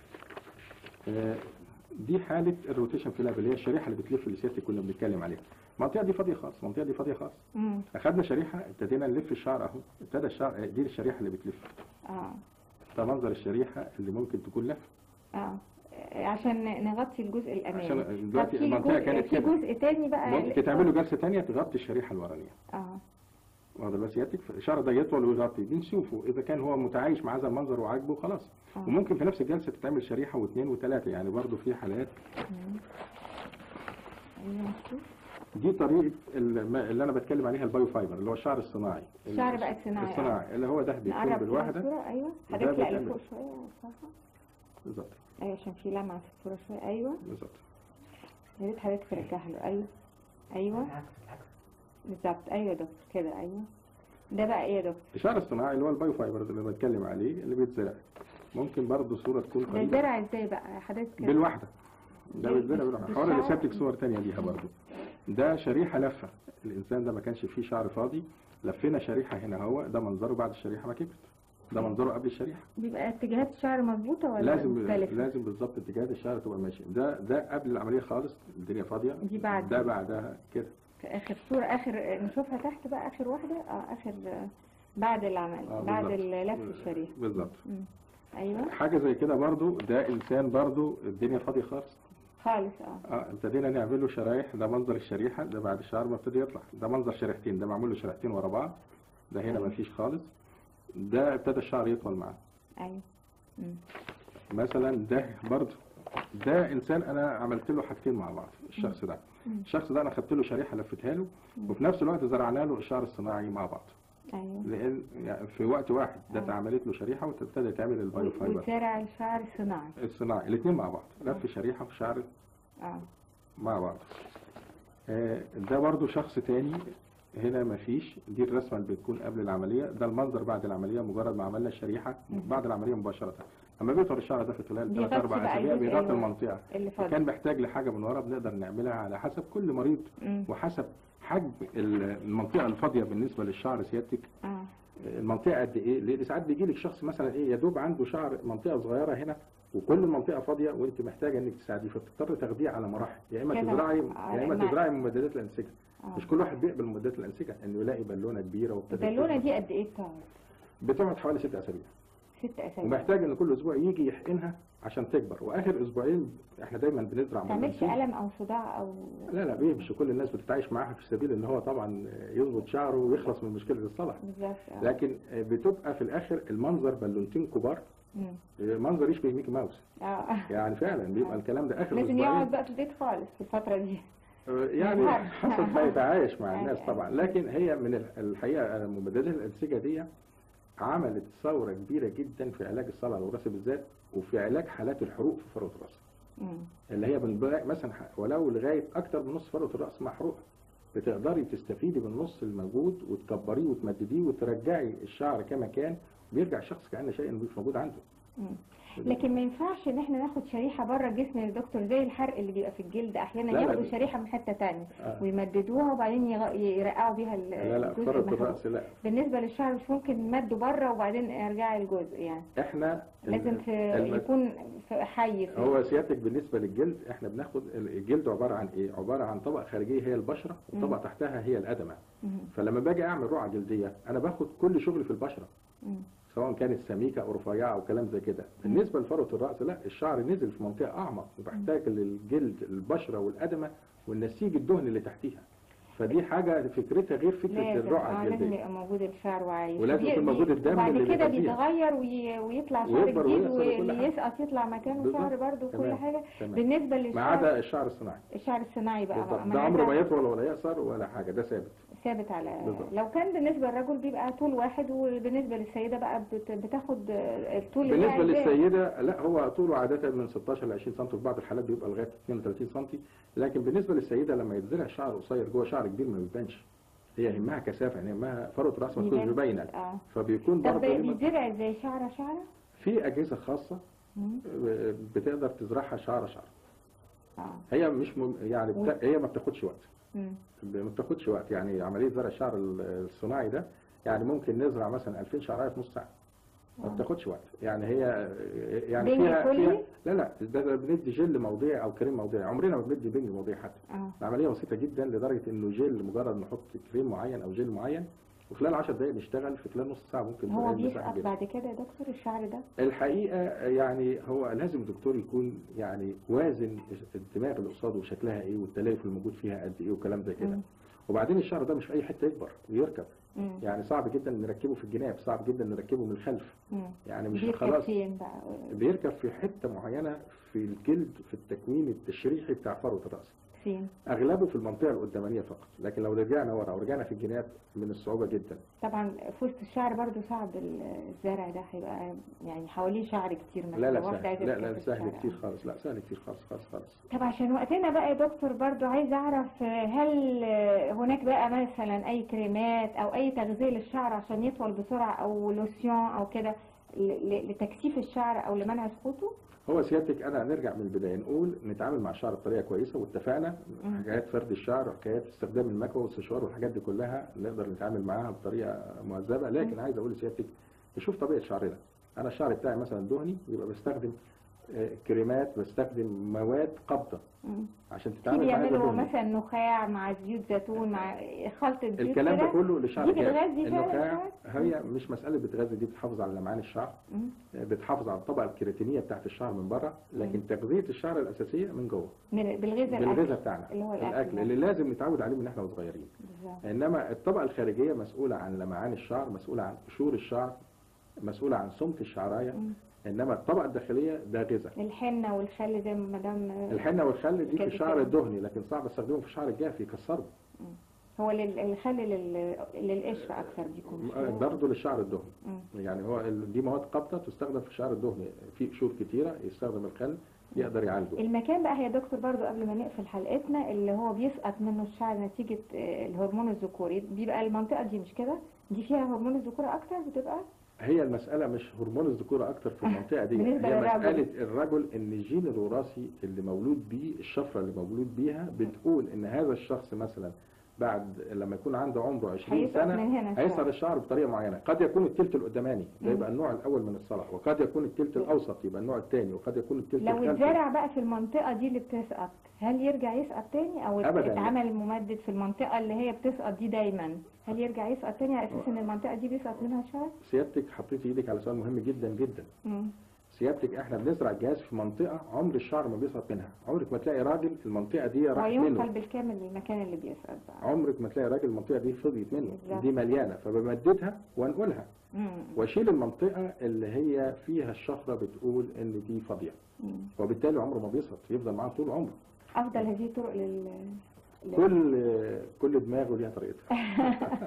آه، دي حاله الروتيشن فلاب اللي هي الشريحه اللي بتلف اللي سيادتك كنا بنتكلم عليها المنطقه دي فاضيه خالص المنطقه دي فاضيه خالص مم. اخدنا شريحه ابتدينا نلف الشعر اهو ابتدى الشعر دي الشريحه اللي بتلف اه ده منظر الشريحه اللي ممكن تكون لف اه عشان نغطي الجزء الامامي عشان دلوقتي طب في المنطقة جزء- كانت في كده. جزء تاني بقى ممكن تعملوا جلسه ثانيه تغطي الشريحه الورانيه اه واخد بال سيادتك الشعر ده يطول ويغطي بنشوفه اذا كان هو متعايش مع هذا المنظر وعاجبه خلاص آه. وممكن في نفس الجلسه تتعمل شريحه واثنين وثلاثه يعني برضه في حالات مم. ايوه مكتوب. دي طريقه الم- اللي انا بتكلم عليها البايو فايبر اللي هو الشعر الصناعي الشعر بقى الصناعي، آه. الصناعي اللي هو ده بيكون نقرب كده بالواحده الصورة ايوه وده حضرتك لا بيتعمل. لفوق شويه يا صفا بالظبط ايوه عشان في لمعه في الصوره شويه ايوه بالظبط يا ريت حضرتك ترجعها له ايوه ايوه بالظبط ايوه يا دكتور كده ايوه ده بقى ايه يا دكتور الشعر الصناعي اللي هو البايو فايبر اللي بتكلم عليه اللي بيتزرع ممكن برضه صوره تكون ده قريبه زرع ازاي بقى حضرتك بالواحده ده بال- بيتزرع بالواحده بالشعر؟ حوالي رسالتك صور تانية ليها برضه ده شريحه لفه الانسان ده ما كانش فيه شعر فاضي لفينا شريحه هنا هو ده منظره بعد الشريحه ما كبرت ده منظره قبل الشريحه بيبقى اتجاهات الشعر مظبوطه ولا لازم مختلفه لازم بالظبط اتجاهات الشعر تبقى ماشيه ده ده قبل العمليه خالص الدنيا فاضيه دي بعد. ده بعدها كده في اخر صوره اخر نشوفها تحت بقى اخر واحده اه اخر بعد العمل آه، بعد بالظبط. لف الشريحه بالظبط مم. ايوه حاجه زي كده برضو ده انسان برضو الدنيا فاضيه خالص خالص اه اه ابتدينا نعمل له شرايح ده منظر الشريحه ده بعد الشعر ما ابتدى يطلع ده منظر شريحتين ده معمول له شريحتين ورا بعض ده هنا ما فيش خالص ده ابتدى الشعر يطول معاه ايوه مم. مثلا ده برضو ده انسان انا عملت له حاجتين مع بعض الشخص ده مم. الشخص ده انا خدت له شريحه لفتها له وفي نفس الوقت زرعنا له الشعر الصناعي مع بعض ايوه لان يعني في وقت واحد ده آه. اتعملت له شريحه وابتدى تعمل البايو فايبر وزرع الشعر الصناعي الصناعي الاثنين مع بعض لف شريحه وشعر اه مع بعض آه، ده برضو شخص تاني هنا مفيش دي الرسمه اللي بتكون قبل العمليه ده المنظر بعد العمليه مجرد ما عملنا الشريحه بعد العمليه مباشره اما بيطول الشعر ده في خلال بيغطي 3 4 بقى اسابيع الجزء بيغطي اللي- المنطقه اللي فاضل كان محتاج لحاجه من ورا بنقدر نعملها على حسب كل مريض مم. وحسب حجم المنطقه الفاضيه بالنسبه للشعر سيادتك اه المنطقه قد ايه لان ساعات بيجي لك شخص مثلا ايه يا دوب عنده شعر منطقه صغيره هنا وكل المنطقه فاضيه وانت محتاجه انك تساعديه فبتضطر تاخديه على مراحل يا اما كده. تزرعي آه، يا اما مع- تزرعي ممددات الانسجه آه. مش كل واحد بيقبل ممددات الانسجه انه يلاقي بالونه كبيره وابتدى البالونه دي قد ايه بتقعد؟ بتقعد حوالي ست اسابيع ست اسابيع ومحتاج ان كل اسبوع يجي يحقنها عشان تكبر واخر اسبوعين احنا دايما بنزرع ما تعملش ممددات. الم او صداع او لا لا بيه مش كل الناس بتتعايش معاها في سبيل ان هو طبعا يظبط شعره ويخلص من مشكله الصلع بالظبط اه لكن بتبقى في الاخر المنظر بالونتين كبار مم. منظر يشبه ميكي ماوس اه يعني فعلا بيبقى الكلام ده اخر لازم اسبوعين يقعد بقى في البيت خالص في الفتره دي آه، يعني نهار. حسب ما يتعايش مع الناس أيوة. طبعا لكن هي من ال- الحقيقه ممددات الانسجه دي عملت ثوره كبيره جدا في علاج الصلع الوراثي بالذات وفي علاج حالات الحروق في فروه الراس مم. اللي هي بنبقى مثلا ح- ولو لغايه اكتر من نص فروه الراس محروقه بتقدري تستفيدي بالنص الموجود وتكبريه وتمدديه وترجعي الشعر كما كان ويرجع الشخص كأن شيء مش موجود عنده مم. لكن ما ينفعش ان احنا ناخد شريحه بره الجسم يا دكتور زي الحرق اللي بيبقى في الجلد احيانا لا، لا، ياخدوا لا. شريحه من حته تانية آه. ويمددوها وبعدين يغ- يرقعوا بيها ال- لا لا الجزء فروه المحروق. الراس لا بالنسبه للشعر مش ممكن مده بره وبعدين ارجعي الجزء يعني احنا لازم في الم- يكون في حي في هو سيادتك بالنسبه للجلد احنا بناخد الجلد عباره عن ايه؟ عباره عن طبقه خارجيه هي البشره وطبقه تحتها هي الادمه مم. فلما باجي اعمل رقعه جلديه انا باخد كل شغلي في البشره مم. سواء كانت سميكه او رفيعه او كلام زي كده بالنسبه لفروه الراس لا الشعر نزل في منطقه اعمق وبحتاج للجلد البشره والادمه والنسيج الدهني اللي تحتيها فدي حاجه فكرتها غير فكره لازم الرقعه اه لازم الجلديه يبقى موجود الشعر وعايش ولازم وبي- يكون موجود بي- الدم وبعد اللي كده بيغذيها. بيتغير وي... ويطلع شعر ويكبر جديد ويحصل وكل واللي حاجة. يسقط يطلع مكانه بالظبط. شعر برضه وكل تمام. حاجه تمام. بالنسبه ما للشعر عدا الشعر الصناعي الشعر الصناعي بقى بالظبط. بقى ده عمره ما معناتها يطول ولا يقصر ولا حاجه ده ثابت ثابت على بالظبط. لو كان بالنسبه للرجل بيبقى طول واحد وبالنسبه للسيده بقى بت... بتاخد الطول اللي هي بالنسبه عايزاه. للسيده لا هو طوله عاده من 16 ل 20 سم في بعض الحالات بيبقى لغايه 32 سم لكن بالنسبه للسيده لما يتزرع شعر قصير جوه شعر كبير ما بيبانش هي يهمها كثافه يعني يهمها فروه راس ما تكونش يبان. باينه اه فبيكون طب برضه ليه- بيتزرع ازاي شعره شعره؟ في اجهزه خاصه مم. بتقدر تزرعها شعر شعر اه هي مش م... يعني بتا... هي ما بتاخدش وقت مم. ما بتاخدش وقت يعني عمليه زرع الشعر الصناعي ده يعني ممكن نزرع مثلا 2000 شعرايه في نص ساعه ما آه. بتاخدش وقت يعني هي يعني بنج فيها, كلي؟ فيها لا لا ده, ده بندي جل موضعي او كريم موضعي عمرنا ما بندي بنج موضعي حتى اه العمليه بسيطه جدا لدرجه انه جل مجرد نحط كريم معين او جل معين وخلال 10 دقائق نشتغل في خلال نص ساعه ممكن هو نلاقي مساحة بيسقط كبيرة. بعد كده يا دكتور الشعر ده؟ الحقيقه يعني هو لازم الدكتور يكون يعني وازن الدماغ اللي قصاده وشكلها ايه والتليف الموجود فيها قد ايه وكلام زي كده مم. وبعدين الشعر ده مش في اي حته يكبر ويركب مم. يعني صعب جدا نركبه في الجناب صعب جدا نركبه من الخلف مم. يعني مش بيركب خلاص فين بقى؟ بيركب في حته معينه في الجلد في التكوين التشريحي بتاع فروه الراس فين؟ اغلبه في المنطقه القدامانيه فقط لكن لو رجعنا ورا ورجعنا في الجناب من الصعوبه جدا طبعا في وسط الشعر برضو صعب الزرع ده هيبقى يعني حواليه شعر كتير مثلا لا لا لو واحدة سهل عايزة لا لا تركب سهل الشعر. كتير خالص لا سهل كتير خالص خالص خالص طب عشان وقتنا بقى يا دكتور برضو عايز اعرف آه، هل آه، هناك بقى مثلا اي كريمات او اي تغذية للشعر عشان يطول بسرعة او لوسيون او كده ل- ل- لتكثيف الشعر او لمنع سقوطه؟ هو سيادتك انا نرجع من البدايه نقول نتعامل مع الشعر بطريقه كويسه واتفقنا مم. حكايات فرد الشعر وحكايات استخدام المكوى والسشوار والحاجات دي كلها نقدر نتعامل معاها بطريقه مهذبه لكن عايز اقول لسيادتك نشوف طبيعه شعرنا انا الشعر بتاعي مثلا دهني يبقى بستخدم آه، كريمات بستخدم مواد قابضه مم. عشان في تتعامل معايا بيعملوا دهني. مثلا نخاع مع زيوت زيتون مع خلطة زيوت الكلام ده كده. كله لشعر دي جاف بتغذي فعلا النخاع الشعر؟ هي مش مساله بتغذي دي بتحافظ على لمعان الشعر مم. بتحافظ على الطبقه الكيراتينيه بتاعت الشعر من بره لكن تغذيه الشعر الاساسيه من جوه من- بالغذاء بالغذاء الأكل. بتاعنا اللي هو الأكل الاكل ده. اللي لازم نتعود عليه من احنا صغيرين بالظبط. انما الطبقه الخارجيه مسؤوله عن لمعان الشعر مسؤوله عن قشور الشعر مسؤوله عن سمك الشعرايه مم. انما الطبقه الداخليه ده غذاء الحنة والخل زي ما مدام الحنه والخل دي في كانت الشعر بتقول. الدهني لكن صعب استخدمه في الشعر الجاف يكسره هو لل- الخل لل- للقشرة أكثر بيكون مش كده؟ برضه للشعر الدهني مم. يعني هو ال- دي مواد قابضه تستخدم في الشعر الدهني في قشور كتيره يستخدم الخل يقدر يعالجه المكان بقى يا دكتور برضو قبل ما نقفل حلقتنا اللي هو بيسقط منه الشعر نتيجة آه، الهرمون الذكوري بيبقى المنطقة دي مش كده؟ دي فيها هرمون الذكورة أكتر بتبقى؟ هي المسألة مش هرمون الذكورة أكتر في المنطقة دي بالنسبة هي للرجل. مسألة الرجل إن الجين الوراثي اللي مولود بيه الشفرة اللي مولود بيها بتقول إن هذا الشخص مثلا بعد لما يكون عنده عمره 20 هيسقط سنة من هنا هيسقط الشعر. الشعر بطريقة معينة قد يكون التلت القداماني ده مم. يبقى النوع الأول من الصلع وقد يكون التلت الأوسط يبقى النوع الثاني وقد يكون التلت لو الخلفي اتزرع بقى في المنطقة دي اللي بتسقط هل يرجع يسقط تاني أو أبداً. اتعمل ممدد في المنطقة اللي هي بتسقط دي دايما هل يرجع يسقط تاني على أساس إن المنطقة دي بيسقط منها الشعر؟ سيادتك حطيتي إيدك على سؤال مهم جدا جدا مم. سيادتك احنا بنزرع الجهاز في منطقة عمر الشعر ما بيسقط منها عمرك ما تلاقي راجل المنطقة دي راح وينقل منه بالكامل للمكان اللي بيسقط بقى عمرك ما تلاقي راجل المنطقه دي فضيت منه بالظبط. دي مليانه فبمددها وانقلها مم. واشيل المنطقه اللي هي فيها الشفره بتقول ان دي فاضيه مم. وبالتالي عمره ما بيسقط يفضل معاه طول عمره أفضل هذه الطرق لل لل- كل كل دماغه ليها طريقتها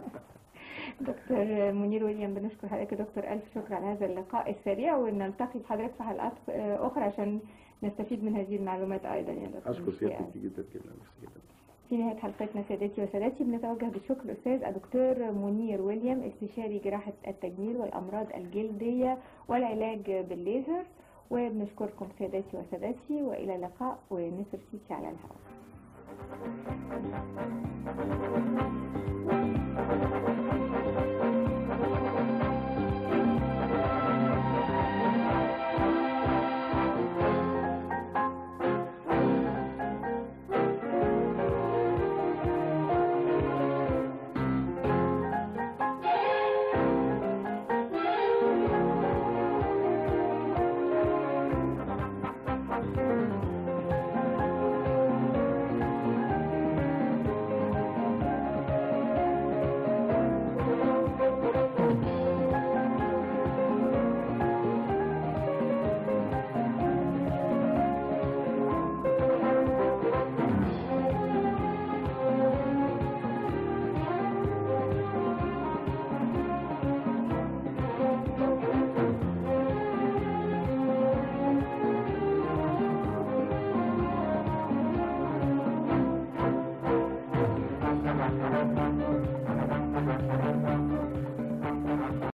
دكتور منير ويليام بنشكر حضرتك يا دكتور ألف شكر على هذا اللقاء السريع ونلتقي بحضرتك في حلقات آه، أخرى عشان نستفيد من هذه المعلومات أيضا يا دكتور اشكر ميرسي سيادتك أوي. جدا جدا ميرسي جدا في نهاية حلقتنا سادتي وسادتي بنتوجه بالشكر الأستاذ الدكتور منير ويليام استشاري جراحة التجميل والأمراض الجلدية والعلاج بالليزر وبنشكركم سادتي وسادتي وإلى اللقاء ونسر سيتي على الهواء